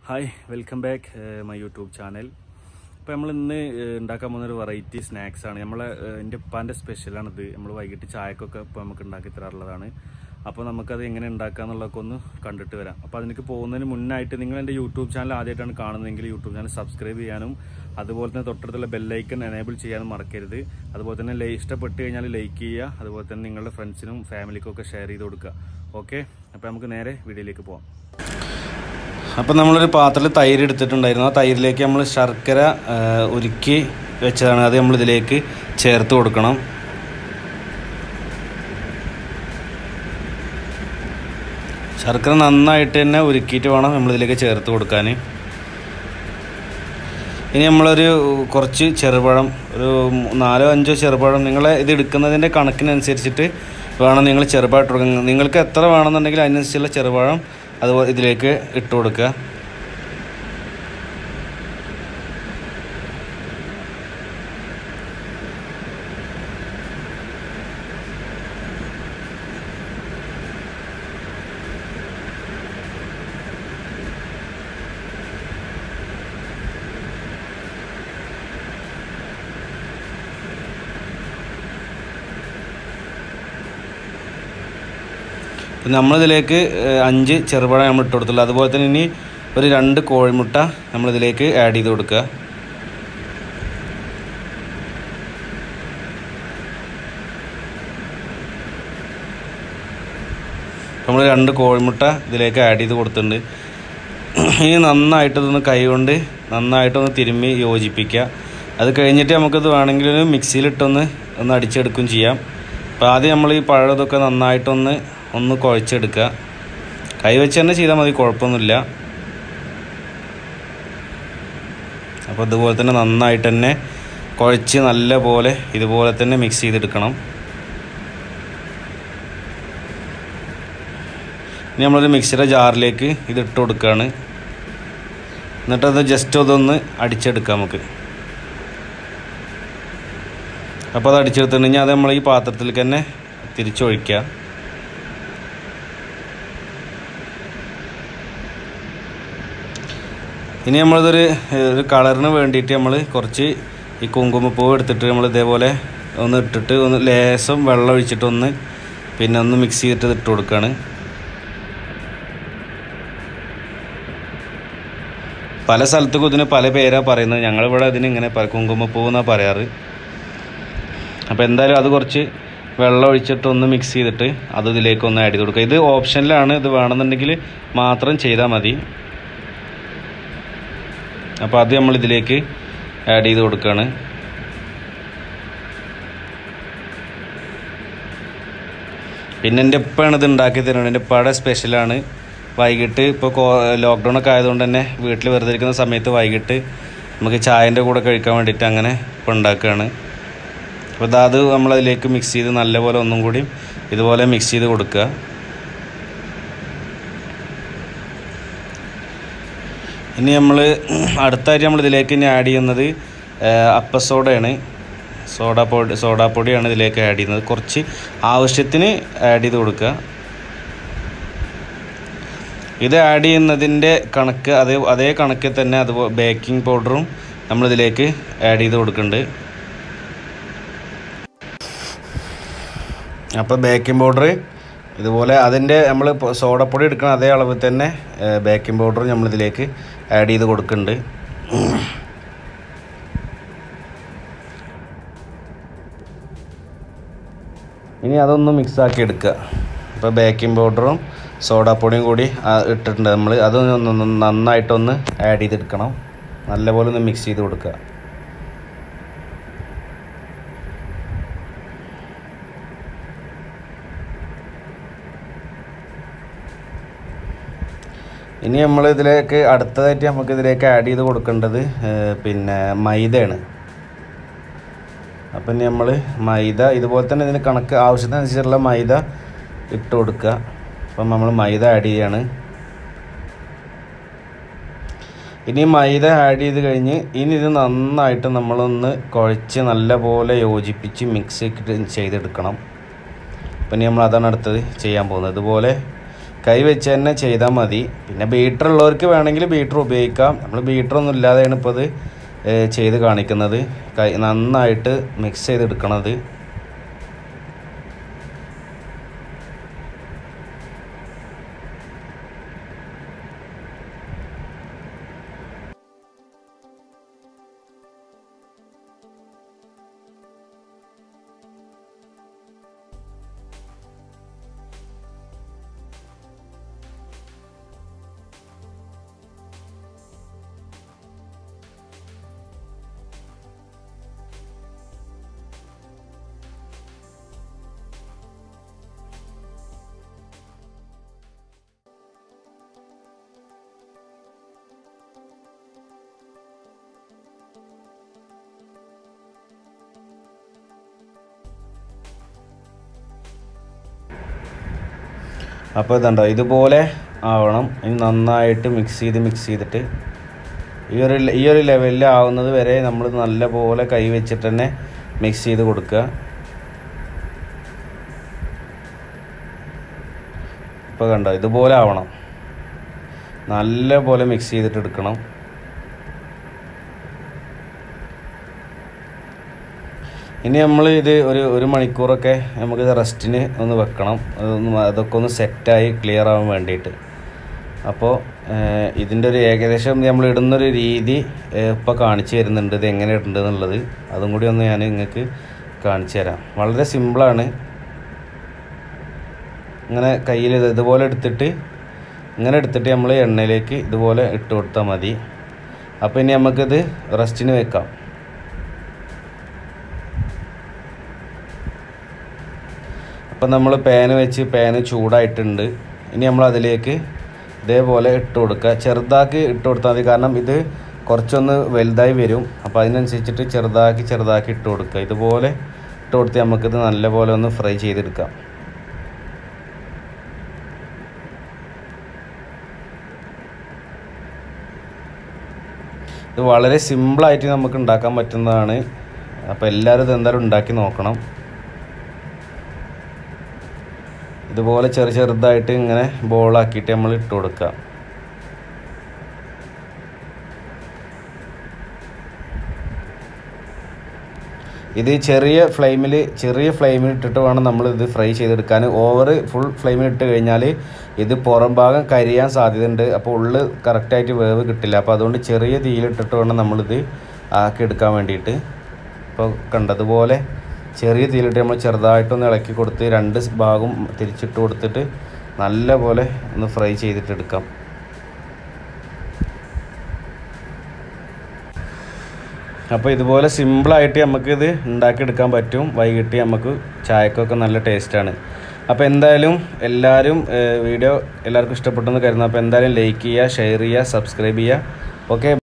hi welcome back my YouTube channel അപ്പോൾ നമ്മൾ ഇന്ന് ഉണ്ടാക്കാൻ പോകുന്ന ഒരു വെറൈറ്റി സ്നാക്സ് ആണ് നമ്മളെ ഏഹ്, എൻ്റെ ഉപ്പാൻ്റെ സ്പെഷ്യലാണിത് നമ്മൾ വൈകിട്ട് ചായക്കൊക്കെ ഇപ്പോൾ നമുക്ക് ഉണ്ടാക്കി തരാറുള്ളതാണ് അപ്പോൾ നമുക്കത് എങ്ങനെ ഉണ്ടാക്കുക എന്നുള്ളതൊക്കെ ഒന്ന് കണ്ടിട്ട് വരാം അപ്പോൾ അതിലേക്ക് പോകുന്നതിന് മുന്നായിട്ട് നിങ്ങൾ എൻ്റെ യൂട്യൂബ് ചാനൽ ആദ്യമായിട്ടാണ് കാണുന്നതെങ്കിൽ യൂട്യൂബ് ചാനൽ സബ്സ്ക്രൈബ് ചെയ്യാനും അതുപോലെ തന്നെ തൊട്ടടുത്തുള്ള ബെല്ലൈക്കൺ എനേബിൾ ചെയ്യാനും മറക്കരുത് അതുപോലെ തന്നെ ലൈ ഇഷ്ടപ്പെട്ട് കഴിഞ്ഞാൽ ലൈക്ക് ചെയ്യുക അതുപോലെ തന്നെ നിങ്ങളുടെ ഫ്രണ്ട്സിനും ഫാമിലിക്കും ഒക്കെ ഷെയർ ചെയ്ത് കൊടുക്കുക ഓക്കെ അപ്പോൾ നമുക്ക് നേരെ വീഡിയോയിലേക്ക് പോകാം അപ്പോൾ നമ്മളൊരു പാത്രത്തിൽ തൈര് എടുത്തിട്ടുണ്ടായിരുന്നു ആ തൈരിലേക്ക് നമ്മൾ ശർക്കര ആ, ഉരുക്കി വെച്ചതാണ് അത് നമ്മൾ ഇതിലേക്ക് ചേർത്ത് കൊടുക്കണം ശർക്കര നന്നായിട്ട് തന്നെ ഉരുക്കിയിട്ട് വേണം നമ്മളിതിലേക്ക് ചേർത്ത് കൊടുക്കാൻ ഇനി നമ്മളൊരു കുറച്ച് ചെറുപഴം ഒരു നാലോ അഞ്ചോ ചെറുപഴം നിങ്ങൾ ഇത് എടുക്കുന്നതിൻ്റെ കണക്കിനനുസരിച്ചിട്ട് വേണം നിങ്ങൾ ചെറുപഴം ഇട്ട് കൊടുക്കുക നിങ്ങൾക്ക് എത്ര വേണമെന്നുണ്ടെങ്കിൽ അതിനനുസരിച്ചുള്ള ചെറുപഴം അതുപോലെ ഇതിലേക്ക് ഇട്ട് കൊടുക്കുക പിന്നെ നമ്മളിതിലേക്ക് ഏഹ്, അഞ്ച് ചെറുപഴം നമ്മൾ ഇട്ട് കൊടുത്തുള്ളൂ അതുപോലെ തന്നെ ഇനി ഒരു രണ്ട് കോഴിമുട്ട നമ്മളിതിലേക്ക് ആഡ് ചെയ്ത് കൊടുക്കുക നമ്മൾ രണ്ട് കോഴിമുട്ട ഇതിലേക്ക് ആഡ് ചെയ്ത് കൊടുത്തിട്ടുണ്ട് ഇനി നന്നായിട്ട് ഇതൊന്ന് കൈ കൊണ്ട് നന്നായിട്ടൊന്ന് തിരുമ്മി യോജിപ്പിക്കുക അത് കഴിഞ്ഞിട്ട് നമുക്കിത് വേണമെങ്കിൽ ഒരു മിക്സിയിലിട്ടൊന്ന് ഒന്ന് അടിച്ചെടുക്കുകയും ചെയ്യാം അപ്പോൾ ആദ്യം നമ്മൾ ഈ പഴം ഇതൊക്കെ നന്നായിട്ടൊന്ന് ഒന്ന് കുഴച്ചെടുക്കുക കൈ വെച്ച് തന്നെ ചെയ്താൽ മതി കുഴപ്പമൊന്നുമില്ല അപ്പോൾ ഇതുപോലെ തന്നെ നന്നായിട്ട് തന്നെ കുഴച്ച് നല്ല പോലെ ഇതുപോലെ തന്നെ മിക്സ് ചെയ്തെടുക്കണം ഇനി നമ്മളൊരു മിക്സിയുടെ ജാറിലേക്ക് ഇത് ഇട്ട് കൊടുക്കുകയാണ് എന്നിട്ടത് ജസ്റ്റ് അതൊന്ന് അടിച്ചെടുക്കാം നമുക്ക് അപ്പോൾ അത് അടിച്ചെടുത്തിട്ടുണ്ടെങ്കിൽ അത് നമ്മൾ ഈ പാത്രത്തിലേക്ക് തന്നെ തിരിച്ചൊഴിക്കുക ഇനി നമ്മളിതൊരു ഏഹ്, ഒരു കളറിന് വേണ്ടിയിട്ട് നമ്മൾ കുറച്ച് ഈ കുങ്കുമപ്പൂവ് എടുത്തിട്ട് നമ്മൾ ഇതേപോലെ ഒന്ന് ഇട്ടിട്ട് ഒന്ന് ലേശം വെള്ളം ഒഴിച്ചിട്ടൊന്ന് പിന്നെ ഒന്ന് മിക്സ് ചെയ്തിട്ട് ഇത് ഇട്ട് കൊടുക്കുകയാണ് പല സ്ഥലത്തേക്കും ഇതിന് പല പേരാണ് പറയുന്നത് ഞങ്ങളിവിടെ അതിന് ഇങ്ങനെ പ- കുങ്കുമപ്പൂവ് എന്നാണ് പറയാറ് അപ്പോൾ എന്തായാലും അത് കുറച്ച് വെള്ളം ഒഴിച്ചിട്ട് ഒന്ന് മിക്സ് ചെയ്തിട്ട് അത് ഇതിലേക്ക് ഒന്ന് ആഡ് ചെയ്ത് കൊടുക്കുക ഇത് ഓപ്ഷനിലാണ് ഇത് വേണമെന്നുണ്ടെങ്കിൽ മാത്രം ചെയ്താൽ മതി അപ്പോൾ അത് നമ്മൾ ഇതിലേക്ക് ആഡ് ചെയ്ത് കൊടുക്കുകയാണ് പിന്നെ എൻ്റെ ഉപ്പയാണ് ഇത് ഉണ്ടാക്കി തരുന്നത് എൻ്റെ ഉപ്പയുടെ സ്പെഷ്യലാണ് വൈകിട്ട് ഇപ്പോൾ കോ ലോക്ക്ഡൗൺ ഒക്കെ ആയതുകൊണ്ട് തന്നെ വീട്ടിൽ വെറുതെ ഇരിക്കുന്ന സമയത്ത് വൈകിട്ട് നമുക്ക് ചായൻ്റെ കൂടെ കഴിക്കാൻ വേണ്ടിയിട്ട് അങ്ങനെ ഇപ്പോൾ ഉണ്ടാക്കുകയാണ് അപ്പോൾ ദാ അത് നമ്മളതിലേക്ക് മിക്സ് ചെയ്ത് നല്ലപോലെ ഒന്നും കൂടി ഇതുപോലെ മിക്സ് ചെയ്ത് കൊടുക്കുക ഇനി നമ്മൾ അടുത്തായിട്ട് നമ്മൾ ഇതിലേക്ക് ഇനി ആഡ് ചെയ്യുന്നത് അപ്പസോഡയാണ് സോഡ പൊടി സോഡാപ്പൊടിയാണ് ഇതിലേക്ക് ആഡ് ചെയ്യുന്നത് കുറച്ച് ആവശ്യത്തിന് ആഡ് ചെയ്ത് കൊടുക്കുക ഇത് ആഡ് ചെയ്യുന്നതിൻ്റെ കണക്ക് അതേ അതേ കണക്കിൽ തന്നെ അതുപോലെ ബേക്കിംഗ് പൗഡറും നമ്മളിതിലേക്ക് ആഡ് ചെയ്ത് കൊടുക്കുന്നുണ്ട് അപ്പോൾ ബേക്കിംഗ് പൗഡർ ഇതുപോലെ അതിൻ്റെ നമ്മൾ സോഡപ്പൊടി എടുക്കുന്ന അതേ അളവിൽ തന്നെ ബേക്കിംഗ് പൗഡർ നമ്മളിതിലേക്ക് ആഡ് ചെയ്ത് കൊടുക്കുന്നുണ്ട് ഇനി അതൊന്ന് മിക്സ് ആക്കി എടുക്കുക അപ്പോൾ ബേക്കിംഗ് പൗഡറും സോഡാപ്പൊടിയും കൂടി ആ ഇട്ടിട്ടുണ്ട് നമ്മൾ അത് നന്നായിട്ടൊന്ന് ആഡ് ചെയ്തെടുക്കണം നല്ലപോലെ ഒന്ന് മിക്സ് ചെയ്ത് കൊടുക്കുക ഇനി നമ്മൾ ഇതിലേക്ക് അടുത്തതായിട്ട് നമുക്ക് ഇതിലേക്ക് ആഡ് ചെയ്ത് കൊടുക്കേണ്ടത് ഏഹ്, പിന്നെ മൈദയാണ് അപ്പം ഇനി നമ്മൾ മൈദ ഇതുപോലെ തന്നെ ഇതിന് കണക്ക് ആവശ്യത്തിനനുസരിച്ചുള്ള മൈദ ഇട്ട് കൊടുക്കുക അപ്പം നമ്മൾ മൈദ ആഡ് ചെയ്യാണ് ഇനി മൈദ ആഡ് ചെയ്ത് കഴിഞ്ഞ് ഇനി ഇത് നന്നായിട്ട് നമ്മളൊന്ന് കുഴച്ച് നല്ലപോലെ യോജിപ്പിച്ച് മിക്സ് ചെയ്തെടുക്കണം അപ്പം ഇനി നമ്മൾ അതാണ് അടുത്തത് ചെയ്യാൻ പോകുന്നത് ഇതുപോലെ കൈ വെച്ച് തന്നെ ചെയ്താൽ മതി പിന്നെ ബീറ്റർ ഉള്ളവർക്ക് വേണമെങ്കിൽ ബീറ്റർ ഉപയോഗിക്കാം നമ്മൾ ബീറ്ററൊന്നും ഇല്ലാതെയാണ് ഇപ്പോൾ ഇത് ഏഹ്, ചെയ്ത് കാണിക്കുന്നത് കൈ നന്നായിട്ട് മിക്സ് ചെയ്തെടുക്കണത് അപ്പോൾ ഇതുണ്ടോ ഇതുപോലെ ആവണം ഇനി നന്നായിട്ട് മിക്സ് ചെയ്ത് മിക്സ് ചെയ്തിട്ട് ഈ ഒരു ഈ ഒരു ലെവലിൽ ആവുന്നത് വരെ നമ്മൾ നല്ലപോലെ കൈ വെച്ചിട്ട് തന്നെ മിക്സ് ചെയ്ത് കൊടുക്കുക ഇപ്പോൾ കണ്ടോ ഇതുപോലെ ആവണം നല്ല പോലെ മിക്സ് ചെയ്തിട്ട് എടുക്കണം ഇനി നമ്മൾ ഇത് ഒരു ഒരു മണിക്കൂറൊക്കെ നമുക്കിത് റെസ്റ്റിന് ഒന്ന് വെക്കണം അതൊന്ന് അതൊക്കെ ഒന്ന് സെറ്റായി ക്ലിയർ ആവാൻ വേണ്ടിയിട്ട് അപ്പോൾ ഇതിൻ്റെ ഒരു ഏകദേശം നമ്മൾ ഇടുന്നൊരു രീതി ഇപ്പോൾ കാണിച്ചു തരുന്നുണ്ട് ഇത് എങ്ങനെ ഇടുന്നുണ്ട് എന്നുള്ളത് അതും കൂടി ഒന്ന് ഞാൻ നിങ്ങൾക്ക് കാണിച്ചു തരാം വളരെ സിമ്പിളാണ് ഇങ്ങനെ കയ്യിൽ ഇത് ഇതുപോലെ എടുത്തിട്ട് ഇങ്ങനെ എടുത്തിട്ട് നമ്മൾ എണ്ണയിലേക്ക് ഇതുപോലെ ഇട്ട് കൊടുത്താൽ മതി അപ്പോൾ ഇനി നമുക്കിത് റെസ്റ്റിന് വെക്കാം അപ്പം നമ്മൾ പാന് വെച്ച് പാന് ചൂടായിട്ടുണ്ട് ഇനി നമ്മൾ അതിലേക്ക് ഇതേപോലെ ഇട്ട് കൊടുക്കുക ചെറുതാക്കി ഇട്ട് കൊടുത്താൽ മതി കാരണം ഇത് കുറച്ചൊന്ന് വലുതായി വരും അപ്പോൾ അതിനനുസരിച്ചിട്ട് ചെറുതാക്കി ചെറുതാക്കി ഇട്ട് കൊടുക്കുക ഇതുപോലെ ഇട്ട് കൊടുത്ത് നമുക്കിത് നല്ലപോലെ ഒന്ന് ഫ്രൈ ചെയ്തെടുക്കാം ഇത് വളരെ സിമ്പിളായിട്ട് നമുക്ക് ഉണ്ടാക്കാൻ പറ്റുന്നതാണ് അപ്പോൾ എല്ലാവരും ഇത് എന്തായാലും ഉണ്ടാക്കി നോക്കണം ഇതുപോലെ ചെറു ചെറുതായിട്ട് ഇങ്ങനെ ബോളാക്കിയിട്ട് നമ്മൾ ഇട്ട് കൊടുക്കുക ഇത് ചെറിയ ഫ്ലെയിമിൽ ചെറിയ ഫ്ലെയിമിൽ ഇട്ടിട്ട് വേണം നമ്മൾ ഇത് ഫ്രൈ ചെയ്തെടുക്കാൻ ഓവർ ഫുൾ ഫ്ലെയിമിൽ ഇട്ട് കഴിഞ്ഞാൽ ഇത് പുറം ഭാഗം കരിയാൻ സാധ്യതയുണ്ട് അപ്പോൾ ഉള്ളിൽ കറക്റ്റായിട്ട് വേവ് കിട്ടില്ല അപ്പോൾ അതുകൊണ്ട് ചെറിയ തീയിലിട്ടിട്ട് വേണം നമ്മളിത് ആക്കി എടുക്കാൻ വേണ്ടിയിട്ട് ഇപ്പോൾ കണ്ടതുപോലെ ചെറിയ തീയിലിട്ട് നമ്മൾ ചെറുതായിട്ടൊന്ന് ഇളക്കി കൊടുത്ത് രണ്ട് ഭാഗം തിരിച്ചിട്ട് കൊടുത്തിട്ട് നല്ല പോലെ ഒന്ന് ഫ്രൈ ചെയ്തിട്ട് എടുക്കാം അപ്പോൾ ഇതുപോലെ സിമ്പിളായിട്ട് നമുക്കിത് ഉണ്ടാക്കിയെടുക്കാൻ പറ്റും വൈകിട്ട് നമുക്ക് ചായക്കൊക്കെ നല്ല ടേസ്റ്റാണ് അപ്പോൾ എന്തായാലും എല്ലാവരും വീഡിയോ എല്ലാവർക്കും ഇഷ്ടപ്പെട്ടെന്ന് കരുതുന്നു അപ്പോൾ എന്തായാലും ലൈക്ക് ചെയ്യുക ഷെയർ ചെയ്യുക സബ്സ്ക്രൈബ് ചെയ്യുക ഓക്കെ